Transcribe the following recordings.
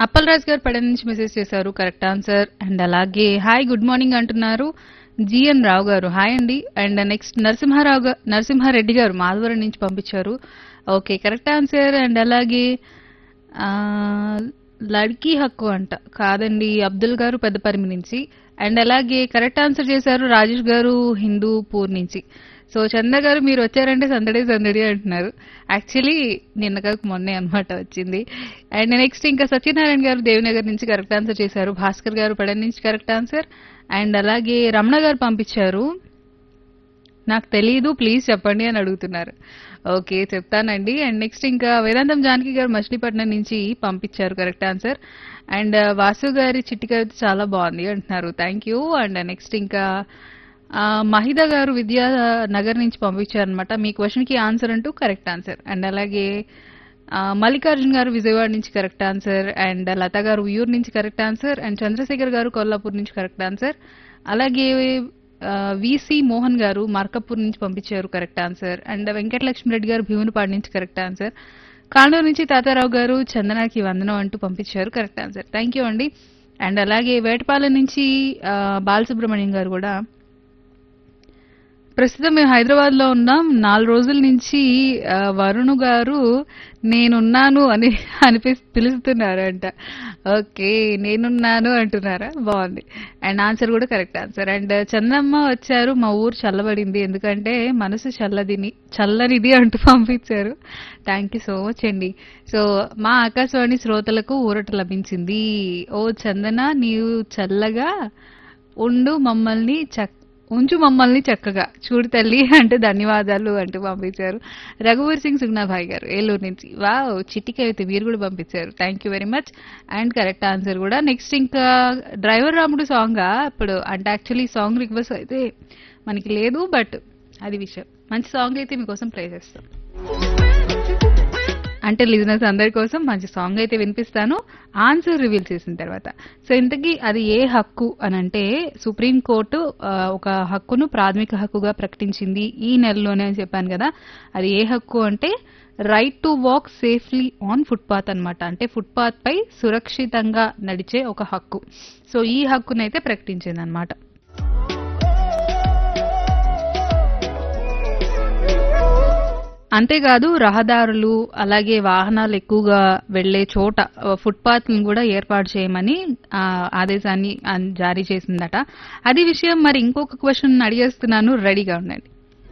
అప్పలరాజ్ గారు పడే నుంచి మెసేజ్ చేశారు కరెక్ట్ ఆన్సర్ అండ్ అలాగే హాయ్ గుడ్ మార్నింగ్ అంటున్నారు జిఎన్ రావు గారు హాయ్ అండి అండ్ నెక్స్ట్ నరసింహారావు గారు నరసింహారెడ్డి గారు మాధవరం నుంచి పంపించారు ఓకే కరెక్ట్ ఆన్సర్ అండ్ అలాగే ఆ, లడ్కీ హక్కు అంట కాదండి అబ్దుల్ గారు పెద్దపరిమి నుంచి అండ్ అలాగే కరెక్ట్ ఆన్సర్ చేశారు రాజేష్ గారు హిందూపూర్ నుంచి సో చంద గారు మీరు వచ్చారంటే సందడి సందడి అంటున్నారు యాక్చువల్లీ నిన్న కాక మొన్నే అనమాట వచ్చింది అండ్ నెక్స్ట్ ఇంకా సత్యనారాయణ గారు దేవినగర్ నుంచి కరెక్ట్ ఆన్సర్ చేశారు భాస్కర్ గారు పడన్ నుంచి కరెక్ట్ ఆన్సర్ అండ్ అలాగే రమణ గారు పంపించారు నాకు తెలియదు ప్లీజ్ చెప్పండి అని అడుగుతున్నారు ఓకే చెప్తానండి అండ్ నెక్స్ట్ ఇంకా వేదాంతం జానకి గారు మచిలీపట్నం నుంచి పంపించారు కరెక్ట్ ఆన్సర్ అండ్ వాసు గారి చిట్టి కవిత చాలా బాగుంది అంటున్నారు థ్యాంక్ యూ అండ్ నెక్స్ట్ ఇంకా ఆ, మహిద గారు విద్యా నగర్ నుంచి పంపించారు అనమాట మీ క్వశ్చన్ కి ఆన్సర్ అంటూ కరెక్ట్ ఆన్సర్ అండ్ అలాగే ఆ, మల్లికార్జున్ గారు విజయవాడ నుంచి కరెక్ట్ ఆన్సర్ అండ్ లత గారు ఉయ్యూరు నుంచి కరెక్ట్ ఆన్సర్ అండ్ చంద్రశేఖర్ గారు కొల్లాపూర్ నుంచి కరెక్ట్ ఆన్సర్ అలాగే విసి మోహన్ గారు మార్కపూర్ నుంచి పంపించారు correct answer and Venkatalakshmi Reddy గారు భీమునిపాడు నుంచి కరెక్ట్ ఆన్సర్ కానూరు నుంచి తాతారావు గారు చందనాకి వందనం అంటూ పంపించారు కరెక్ట్ ఆన్సర్ థ్యాంక్ యూ అండి అండ్ అలాగే వేటపాలెం నుంచి ఆ, బాలసుబ్రహ్మణ్యం గారు కూడా ప్రస్తుతం మేము హైదరాబాద్ లో ఉన్నాం నాలుగు రోజుల నుంచి ఆ, వరుణ్ గారు నేనున్నాను అని అనిపి పిలుస్తున్నారంట ఓకే నేనున్నాను అంటున్నారా బాగుంది అండ్ ఆన్సర్ కూడా కరెక్ట్ ఆన్సర్ అండ్ చందమ్మ వచ్చారు మా ఊరు చల్లబడింది ఎందుకంటే మనసు చల్లదిని చల్లనిది అంటూ పంపించారు థ్యాంక్ యూ సో మచ్ అండి సో మా ఆకాశవాణి శ్రోతలకు ఊరట లభించింది ఓ చందన నీవు చల్లగా ఉండు మమ్మల్ని చక్ ఉంచు మమ్మల్ని చక్కగా చూడు తల్లి అంటే ధన్యవాదాలు అంటూ పంపించారు రఘువీర్ సింగ్ సుగ్నాభాయ్ గారు ఏలూరు నుంచి వావ్ చిట్టికి అయితే వీరు కూడా పంపించారు thank you very much and correct answer కూడా నెక్స్ట్ ఇంకా డ్రైవర్ రాముడు సాంగ్ ఇప్పుడు అంటే యాక్చువల్లీ సాంగ్ రిక్వెస్ట్ అయితే మనకి లేదు బట్ అది విషయం మంచి సాంగ్ అయితే మీకోసం ప్లే చేస్తాం అంటే లిజినెస్ అందరి కోసం మంచి సాంగ్ అయితే వినిపిస్తాను ఆన్సర్ రివీల్ చేసిన తర్వాత సో ఇంతకీ అది ఏ హక్కు అని అంటే సుప్రీం కోర్టు ఆ, ఒక హక్కును ప్రాథమిక హక్కుగా ప్రకటించింది ఈ నెలలోనే అని చెప్పాను కదా అది ఏ హక్కు అంటే right to walk safely on footpath అన్నమాట అంటే ఫుట్పాత్ పై సురక్షితంగా నడిచే ఒక హక్కు సో ఈ హక్కునైతే ప్రకటించింది అనమాట అంతేకాదు రహదారులు అలాగే వాహనాలు ఎక్కువగా వెళ్లే చోట ఫుట్పాత్ కూడా ఏర్పాటు చేయమని ఆ, ఆదేశాన్ని ఆ, జారీ చేసిందట అది విషయం మరి ఇంకొక క్వశ్చన్ అడిగేస్తున్నాను రెడీగా ఉండండి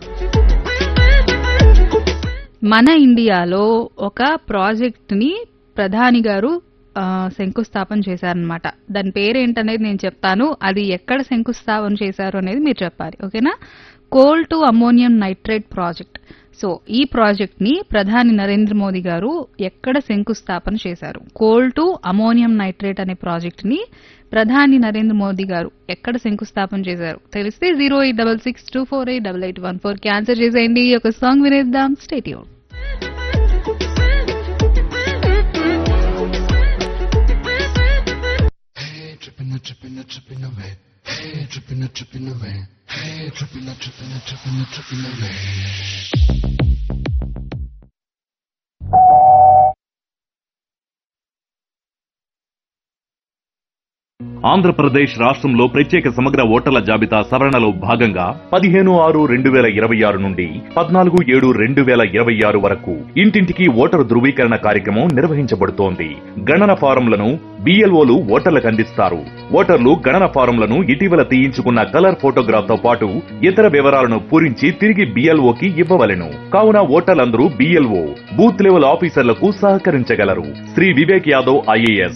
మన ఇండియాలో ఒక ప్రాజెక్ట్ ని ప్రధాని గారు ఆ, శంకుస్థాపన చేశారనమాట దాని పేరేంటనేది నేను చెప్తాను అది ఎక్కడ శంకుస్థాపన చేశారు అనేది మీరు చెప్పాలి ఓకేనా coal to ammonium nitrate project so ఈ ప్రాజెక్ట్ ని ప్రధాని నరేంద్ర మోదీ గారు ఎక్కడ శంకుస్థాపన చేశారు కోల్ టు అమోనియం నైట్రేట్ అనే ప్రాజెక్ట్ ని ప్రధాని నరేంద్ర మోదీ గారు ఎక్కడ శంకుస్థాపన చేశారు తెలిస్తే zero eight double six two four eight double eight one four క్యాన్సర్ చేసేయండి ఒక సాంగ్ వినేద్దాం stay tuned Hey, tripping, a tripping, a tripping away. Hey, tripping, a tripping away. Hey, tripping, a tripping, a tripping, a tripping away. Andhra Pradesh రాష్ట్రంలో ప్రత్యేక సమగ్ర ఓటర్ల జాబితా సవరణలో భాగంగా పదిహేను ఆరు రెండు వేల ఇరవై ఆరు నుండి పద్నాలుగు ఏడు రెండు వేల ఇరవై ఆరు వరకు ఇంటింటికి ఓటరు ధృవీకరణ కార్యక్రమం నిర్వహించబడుతోంది గణన ఫారంలను బిఎల్ఓలు ఓటర్లకు అందిస్తారు ఓటర్లు గణన ఫారంలను ఇటీవల తీయించుకున్న కలర్ ఫోటోగ్రాఫ్ తో పాటు ఇతర వివరాలను పూరించి తిరిగి బిఎల్ఓకి ఇవ్వవలెను కావున ఓటర్లందరూ బిఎల్ఓ బూత్ లెవెల్ ఆఫీసర్లకు సహకరించగలరు శ్రీ వివేక్ యాదవ్ ఐఏఎస్